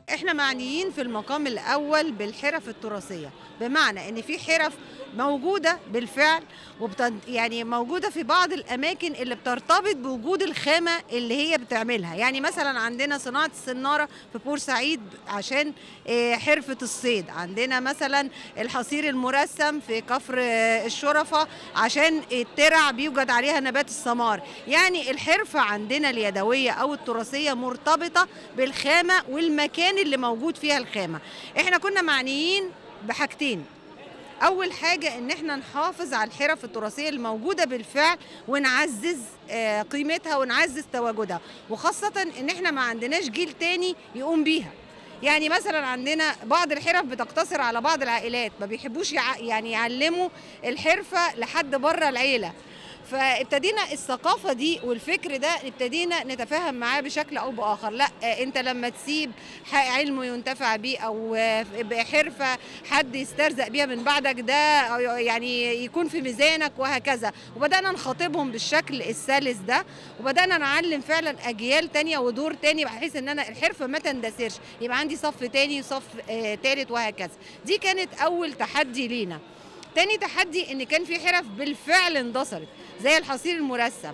احنا معنيين في المقام الاول بالحرف التراثيه بمعنى ان في حرف موجوده بالفعل وبت... يعني موجوده في بعض الاماكن اللي بترتبط بوجود الخامه اللي هي بتعملها يعني مثلا عندنا صناعه السناره في بورسعيد عشان آه، حرفه الصيد عندنا مثلا الحصير المرسم في كفر آه، الشرفه عشان الترع بيوجد عليها نبات السمار يعني الحرفه عندنا اليدويه او التراثيه مرتبطه بالخامه والمكان اللي موجود فيها الخامه احنا كنا معنيين بحاجتين اول حاجه ان احنا نحافظ على الحرف التراثيه الموجوده بالفعل ونعزز آه، قيمتها ونعزز تواجدها وخاصه ان احنا ما عندناش جيل تاني يقوم بيها يعني مثلا عندنا بعض الحرف بتقتصر على بعض العائلات ما بيحبوش يع- يعني يعلموا الحرفه لحد بره العيله فابتدينا الثقافة دي والفكر ده ابتدينا نتفاهم معاه بشكل أو بآخر لا آه، أنت لما تسيب ح- علم ينتفع بيه أو آه، بحرفة حد يسترزق بيها من بعدك ده أو يعني يكون في ميزانك وهكذا وبدأنا نخاطبهم بالشكل السلس ده وبدأنا نعلم فعلا أجيال تانية ودور تاني بحيث إن أنا الحرفة ما تندثرش يبقى عندي صف تاني وصف آه، تالت وهكذا دي كانت أول تحدي لينا تاني تحدي ان كان في حرف بالفعل اندثرت زي الحصير المرسم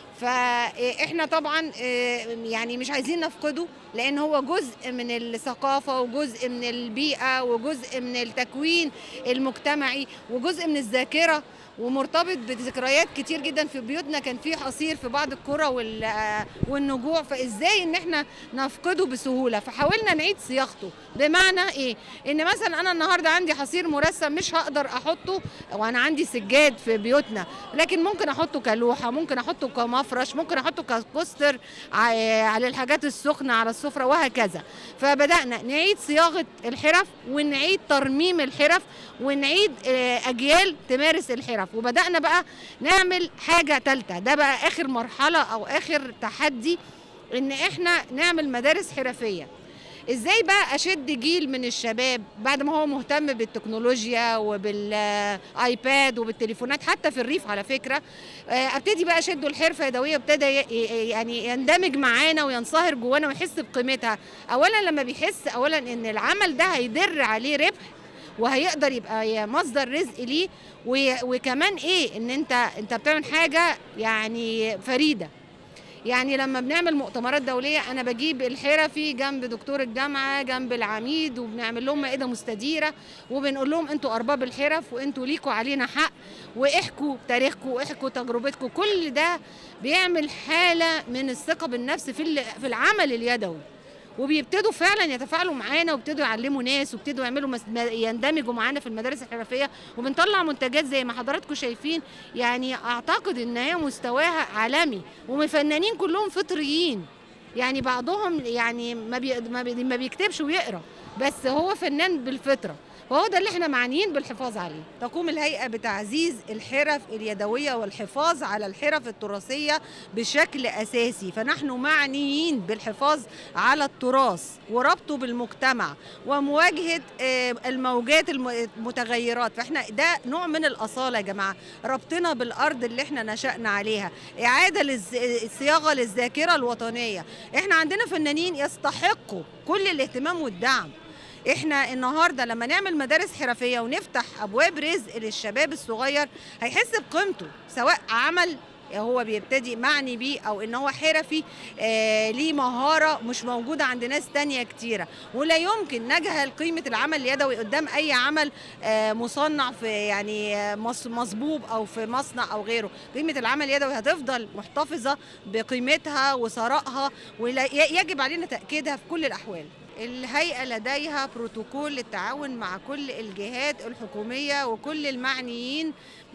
فاحنا طبعا آه، يعني مش عايزين نفقده لان هو جزء من الثقافه وجزء من البيئه وجزء من التكوين المجتمعي وجزء من الذاكره ومرتبط بذكريات كتير جدا في بيوتنا كان في حصير في بعض القرى وال- آه، والنجوع فازاي ان احنا نفقده بسهوله فحاولنا نعيد صياغته بمعنى ايه ان مثلا انا النهارده عندي حصير مرسم مش هقدر احطه وانا عندي سجاد في بيوتنا لكن ممكن احطه كلوحه ممكن احطه كمفرش ممكن احطه كبوستر ع- على الحاجات السخنه على السفره وهكذا فبدانا نعيد صياغه الحرف ونعيد ترميم الحرف ونعيد آه، اجيال تمارس الحرف وبدانا بقى نعمل حاجه ثالثه ده بقى اخر مرحله او اخر تحدي ان احنا نعمل مدارس حرفيه ازاي بقى اشد جيل من الشباب بعد ما هو مهتم بالتكنولوجيا وبالايباد وبالتليفونات حتى في الريف على فكره آه، ابتدي بقى اشده الحرفه يدويه وابتدى ي- ي- يعني يندمج معانا وينصهر جوانا ويحس بقيمتها اولا لما بيحس اولا ان العمل ده هيدر عليه ربح وهيقدر يبقى يا مصدر رزق ليه وي- وكمان ايه ان انت انت بتعمل حاجه يعني فريده يعني لما بنعمل مؤتمرات دوليه انا بجيب الحرفي جنب دكتور الجامعه جنب العميد وبنعمل لهم مائده مستديره وبنقول لهم انتوا ارباب الحرف وانتوا ليكوا علينا حق واحكوا تاريخكم واحكوا تجربتكم كل ده بيعمل حاله من الثقه بالنفس في ال- في العمل اليدوي وبيبتدوا فعلا يتفاعلوا معانا وابتدوا يعلموا ناس وابتدوا يعملوا مس... ما- يندمجوا معانا في المدارس الحرفيه وبنطلع منتجات زي ما حضراتكم شايفين يعني اعتقد ان هي مستواها عالمي ومفنانين كلهم فطريين يعني بعضهم يعني ما بي... ما, بي... ما بيكتبش ويقرا بس هو فنان بالفطره وهو ده اللي احنا معنيين بالحفاظ عليه تقوم الهيئه بتعزيز الحرف اليدويه والحفاظ على الحرف التراثيه بشكل اساسي فنحن معنيين بالحفاظ على التراث وربطه بالمجتمع ومواجهه آه، الموجات الم- المتغيرات فاحنا ده نوع من الاصاله يا جماعه ربطنا بالارض اللي احنا نشأنا عليها اعاده للز- الصياغه للذاكره الوطنيه احنا عندنا فنانين يستحقوا كل الاهتمام والدعم احنا النهارده لما نعمل مدارس حرفيه ونفتح ابواب رزق للشباب الصغير هيحس بقيمته سواء عمل هو بيبتدي معني بيه او ان هو حرفي آه ليه مهاره مش موجوده عند ناس تانية كتيره ولا يمكن نجهل قيمه العمل اليدوي قدام اي عمل آه مصنع في يعني آه، مص- مصبوب او في مصنع او غيره قيمه العمل اليدوي هتفضل محتفظه بقيمتها وثرائها ويجب علينا تاكيدها في كل الاحوال الهيئة لديها بروتوكول للتعاون مع كل الجهات الحكومية وكل المعنيين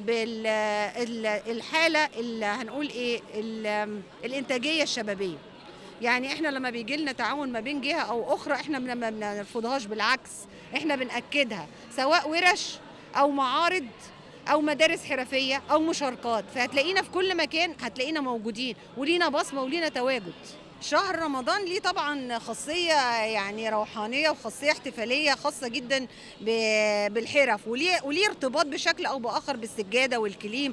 بالحالة اللي هنقول ايه ال- الانتاجية الشبابية يعني احنا لما بيجي لنا تعاون ما بين جهة او اخرى احنا ما ما بنرفضهاش بالعكس احنا بنأكدها سواء ورش او معارض او مدارس حرفية او مشاركات فهتلاقينا في كل مكان هتلاقينا موجودين ولينا بصمة ولينا تواجد شهر رمضان ليه طبعا خاصية يعني روحانية وخاصية احتفالية خاصة جدا ب- بالحرف وليه وليه ارتباط بشكل أو بآخر بالسجادة والكليم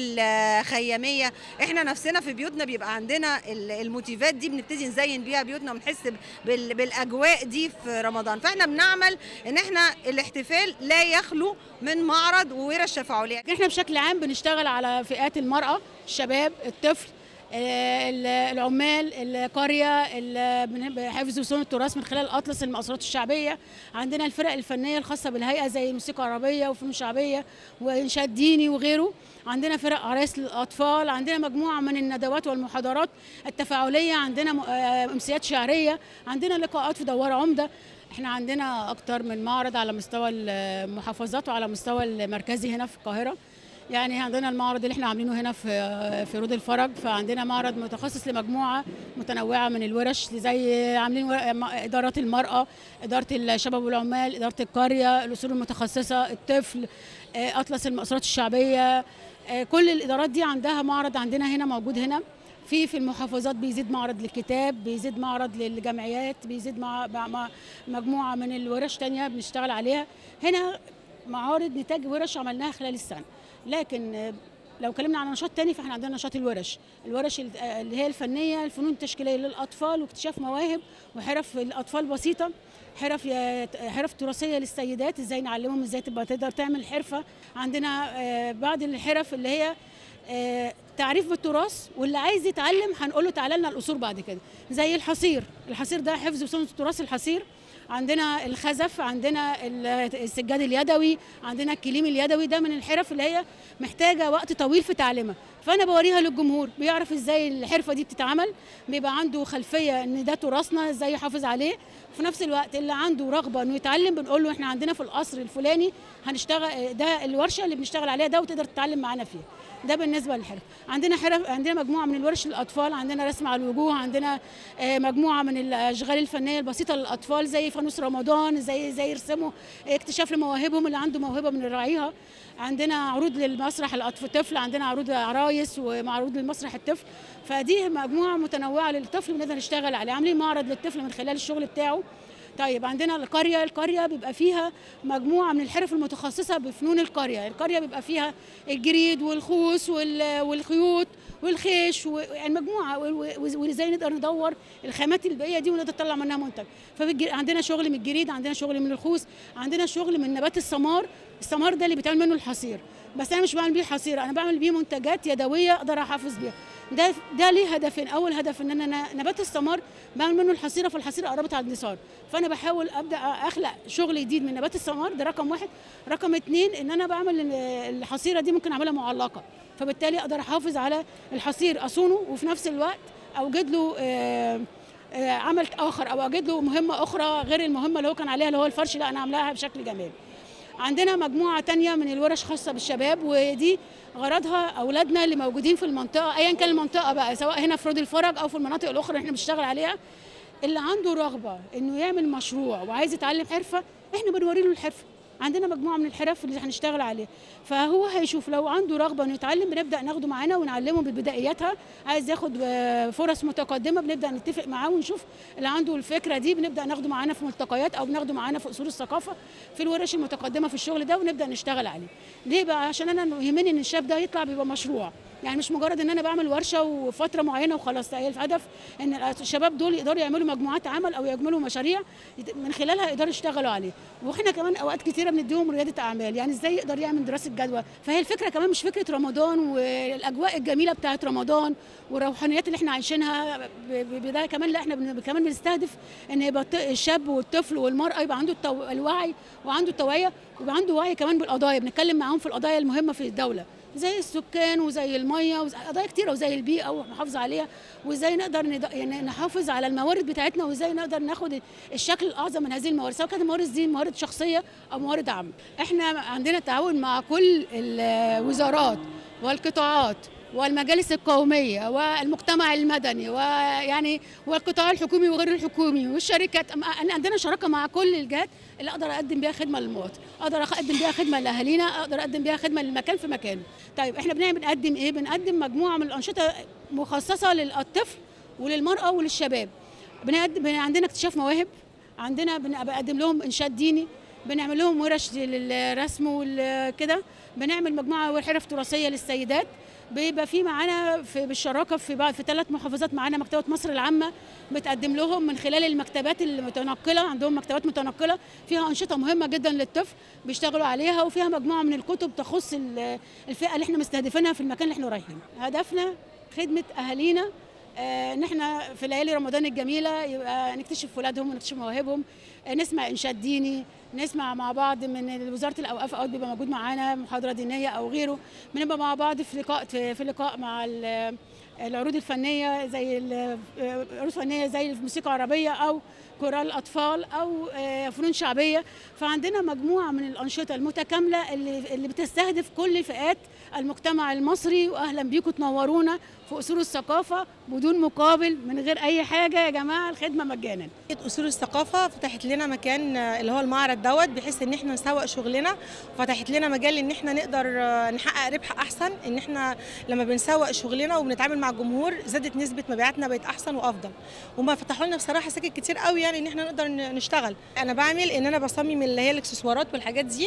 والخيامية احنا نفسنا في بيوتنا بيبقى عندنا ال- الموتيفات دي بنبتدي نزين بيها بيوتنا ونحس بال- بالأجواء دي في رمضان فاحنا بنعمل ان احنا الاحتفال لا يخلو من معرض وورش تفاعلية احنا بشكل عام بنشتغل على فئات المرأة الشباب الطفل آه، ال- العمال القرية ال- بن- حفظ وصون التراث من خلال أطلس المقصورات الشعبية عندنا الفرق الفنية الخاصة بالهيئة زي الموسيقى العربية وفنون شعبية وإنشاد ديني وغيره عندنا فرق عرايس للأطفال عندنا مجموعة من الندوات والمحاضرات التفاعلية عندنا م- آه، أمسيات شعرية عندنا لقاءات في دوار عمدة احنا عندنا اكتر من معرض على مستوى المحافظات وعلى مستوى المركزي هنا في القاهره يعني عندنا المعرض اللي احنا عاملينه هنا في في رود الفرج فعندنا معرض متخصص لمجموعه متنوعه من الورش زي عاملين ور- م- اداره المراه اداره الشباب والعمال اداره القريه الاصول المتخصصه الطفل آه، اطلس المقصورات الشعبيه آه، كل الادارات دي عندها معرض عندنا هنا موجود هنا في في المحافظات بيزيد معرض للكتاب بيزيد معرض للجمعيات بيزيد مع مع- مع مجموعه من الورش تانية بنشتغل عليها هنا معارض نتاج ورش عملناها خلال السنه لكن آه، لو اتكلمنا عن نشاط تاني فاحنا عندنا نشاط الورش الورش ال- آه، اللي هي الفنيه الفنون التشكيليه للاطفال واكتشاف مواهب وحرف الاطفال بسيطه حرف يا- حرف تراثيه للسيدات ازاي نعلمهم ازاي تبقى تقدر تعمل حرفه عندنا آه، بعض الحرف اللي هي آه، تعريف بالتراث واللي عايز يتعلم هنقول له تعالى لنا الاصول بعد كده زي الحصير الحصير ده حفظ وصون التراث الحصير عندنا الخزف عندنا ال- السجاد اليدوي عندنا الكليم اليدوي ده من الحرف اللي هي محتاجه وقت طويل في تعليمها فانا بوريها للجمهور بيعرف ازاي الحرفه دي بتتعمل بيبقى عنده خلفيه ان ده تراثنا ازاي يحافظ عليه في نفس الوقت اللي عنده رغبه انه يتعلم بنقول له احنا عندنا في القصر الفلاني هنشتغل ده الورشه اللي بنشتغل عليها ده وتقدر تتعلم معانا فيها ده بالنسبه للحرف عندنا حرف عندنا مجموعه من الورش للاطفال عندنا رسم على الوجوه عندنا آه، مجموعه من الاشغال الفنيه البسيطه للاطفال زي فانوس رمضان زي زي يرسموا اكتشاف لمواهبهم اللي عنده موهبه بنراعيها عندنا عروض للمسرح الطفل عندنا عروض عرايس ومعروض للمسرح الطفل فدي مجموعه متنوعه للطفل بنقدر نشتغل عليه عاملين معرض للطفل من خلال الشغل بتاعه طيب عندنا القرية القرية بيبقى فيها مجموعة من الحرف المتخصصة بفنون القرية القرية بيبقى فيها الجريد والخوص وال- والخيوط والخيش و- يعني مجموعة و- و- وازاي نقدر ندور الخامات البيئية دي ونقدر نطلع منها منتج فعندنا شغل من الجريد عندنا شغل من الخوص عندنا شغل من نبات السمار السمار ده اللي بيتعمل منه الحصير بس انا مش بعمل بيه حصير انا بعمل بيه منتجات يدويه اقدر احافظ بيها ده ده ليه هدفين اول هدف ان انا نبات السمار بعمل منه الحصيره فالحصيره قربت على النسار فانا بحاول ابدا اخلق شغل جديد من نبات السمار ده رقم واحد رقم اتنين ان انا بعمل ال- الحصيره دي ممكن اعملها معلقه فبالتالي اقدر احافظ على الحصير اصونه وفي نفس الوقت اوجد له آه، آه، عمل اخر او اوجد له مهمه اخرى غير المهمه اللي هو كان عليها اللي هو الفرش لا انا عاملاها بشكل جمالي عندنا مجموعة تانية من الورش خاصة بالشباب ودي غرضها أولادنا اللي موجودين في المنطقة أيا كان المنطقة بقى سواء هنا في رود الفرج أو في المناطق الأخرى اللي احنا بنشتغل عليها اللي عنده رغبة إنه يعمل مشروع وعايز يتعلم حرفة احنا بنوري له الحرفة عندنا مجموعة من الحرف اللي هنشتغل عليها فهو هيشوف لو عنده رغبة إنه يتعلم بنبدأ ناخده معانا ونعلمه ببداياتها عايز ياخد آه، فرص متقدمة بنبدأ نتفق معاه ونشوف اللي عنده الفكرة دي بنبدأ ناخده معانا في ملتقيات أو بناخده معانا في أصول الثقافة في الورش المتقدمة في الشغل ده ونبدأ نشتغل عليه ليه بقى عشان أنا يهمني إن الشاب ده يطلع بيبقى مشروع يعني مش مجرد ان انا بعمل ورشه وفتره معينه وخلاص لا هي الهدف ان الشباب دول يقدروا يعملوا مجموعات عمل او يعملوا مشاريع من خلالها يقدروا يشتغلوا عليه واحنا كمان اوقات كتيره بنديهم رياده اعمال يعني ازاي يقدر يعمل دراسه جدوى فهي الفكره كمان مش فكره رمضان والاجواء الجميله بتاعه رمضان والروحانيات اللي احنا عايشينها ب- ب- بده كمان لا احنا بن- كمان بنستهدف ان يبقى الط- الشاب والطفل والمراه يبقى عنده التو... الوعي وعنده التوعيه ويبقى عنده وعي كمان بالقضايا بنتكلم معاهم في القضايا المهمه في الدوله زي السكان وزي الميه وزي قضايا كتيره وزي البيئه والمحافظه عليها وازاي نقدر ند- يعني نحافظ على الموارد بتاعتنا وازاي نقدر ناخد الشكل الاعظم من هذه الموارد سواء كانت الموارد دي موارد شخصيه او موارد عامه احنا عندنا تعاون مع كل الوزارات والقطاعات والمجالس القومية والمجتمع المدني ويعني والقطاع الحكومي وغير الحكومي والشركات أم- أنا عندنا شراكة مع كل الجهات اللي أقدر أقدم بيها خدمة للمواطن أقدر أقدم بيها خدمة لأهالينا أقدر أقدم بيها خدمة للمكان في مكانه طيب إحنا بنعمل بنقدم إيه بنقدم مجموعة من الأنشطة مخصصة للطفل وللمراه وللشباب بنقدم عندنا اكتشاف مواهب عندنا بن- بقدم لهم انشاد ديني بنعمل لهم ورش للرسم وكده بنعمل مجموعه حرف تراثيه للسيدات بيبقى في معانا في بالشراكه في بعض في ثلاث محافظات معانا مكتبه مصر العامه بتقدم لهم من خلال المكتبات المتنقله عندهم مكتبات متنقله فيها انشطه مهمه جدا للطفل بيشتغلوا عليها وفيها مجموعه من الكتب تخص ال- الفئه اللي احنا مستهدفينها في المكان اللي احنا رايحين هدفنا خدمه اهالينا آه، ان احنا في ليالي رمضان الجميله يبقى نكتشف ولادهم ونكتشف مواهبهم آه، نسمع انشاد ديني نسمع مع بعض من وزاره الاوقاف اوقات بيبقى موجود معانا محاضره دينيه او غيره بنبقى مع بعض في لقاء في في لقاء مع ال- العروض الفنيه زي ال- العروض الفنيه زي الموسيقى العربيه او كورال الاطفال او آه، فنون شعبيه فعندنا مجموعه من الانشطه المتكامله اللي اللي بتستهدف كل فئات المجتمع المصري واهلا بيكم تنورونا في اصول الثقافه بدون مقابل من غير اي حاجه يا جماعه الخدمه مجانا اصول الثقافه فتحت لنا مكان آه، اللي هو المعرض دوت بحيث ان احنا نسوق شغلنا فتحت لنا مجال ان احنا نقدر آه، نحقق ربح احسن ان احنا لما بنسوق شغلنا وبنتعامل مع الجمهور زادت نسبه مبيعاتنا بقت احسن وافضل وما فتحوا لنا بصراحه سكك كتير قوي يعني ان احنا نقدر ن- نشتغل انا بعمل ان انا بصمم اللي هي الاكسسوارات والحاجات دي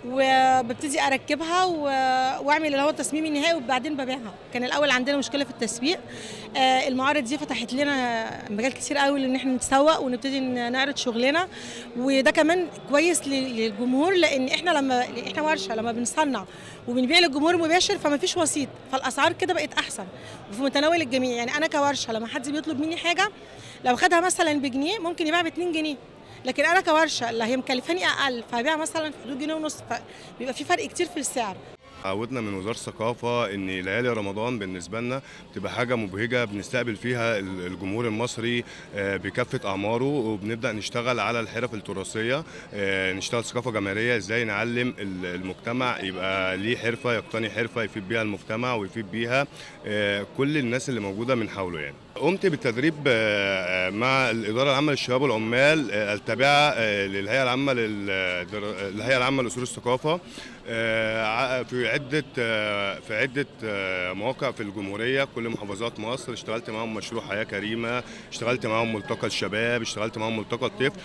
وببتدي اركبها و- واعمل اللي هو التصميم النهائي وبعدين ببيعها كان الاول عندنا مشكله في التسويق آه، المعارض دي فتحت لنا مجال كتير قوي ان احنا نتسوق ونبتدي ن- نعرض شغلنا وده كمان كويس لل- للجمهور لان احنا لما احنا ورشه لما بنصنع وبنبيع للجمهور مباشر فما فيش وسيط فالاسعار كده بقت احسن وفي متناول الجميع يعني انا كورشه لما حد بيطلب مني حاجه لو خدها مثلا بجنيه ممكن يبيع ب 2 جنيه لكن انا كورشه اللي هي مكلفاني اقل فهبيع مثلا في حدود جنيه ونص فبيبقى في فرق كتير في السعر عودنا من وزارة الثقافة إن ليالي رمضان بالنسبة لنا بتبقى حاجة مبهجة بنستقبل فيها ال- الجمهور المصري آه، بكافة أعماره وبنبدأ نشتغل على الحرف التراثية آه، نشتغل ثقافة جماهيرية إزاي نعلم ال- المجتمع يبقى ليه حرفة يقتني حرفة يفيد بيها المجتمع ويفيد بيها آه، كل الناس اللي موجودة من حوله يعني قمت بالتدريب آه، مع الإدارة العامة للشباب والعمال آه، التابعة آه، للهيئة العامة لل- الهيئة العامة لأصول الثقافة آه، ع- في عدة آه، في عدة آه، مواقع في الجمهورية كل محافظات مصر اشتغلت معاهم مشروع حياة كريمة اشتغلت معاهم ملتقى الشباب اشتغلت معاهم ملتقى الطفل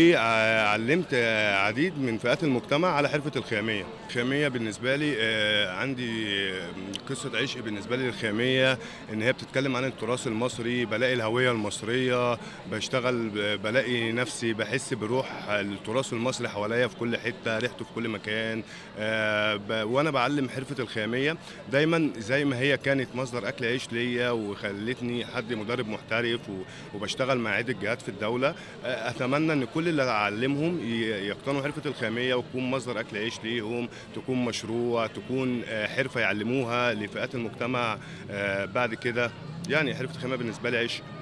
وعلمت آه، عديد من فئات المجتمع على حرفة الخيامية الخيامية بالنسبة لي آه، عندي آه، قصة عشق بالنسبة لي للخيامية ان هي بتتكلم عن التراث المصري بلاقي الهوية المصرية بشتغل ب- بلاقي نفسي بحس بروح التراث المصري حواليا في كل حتة ريحته في كل مكان آه، ب- وانا بعلم حرفة الخيامية دايما زي ما هي كانت مصدر اكل عيش ليا وخلتني حد مدرب محترف و- وبشتغل مع عدة جهات في الدولة آه، اتمنى ان كل اللي اعلمهم ي- يقتنوا حرفة الخيامية وتكون مصدر اكل عيش ليهم تكون مشروع تكون آه، حرفة يعلموها لفئات المجتمع آه، بعد كده يعني حرفة الخيامية بالنسبة لي عيش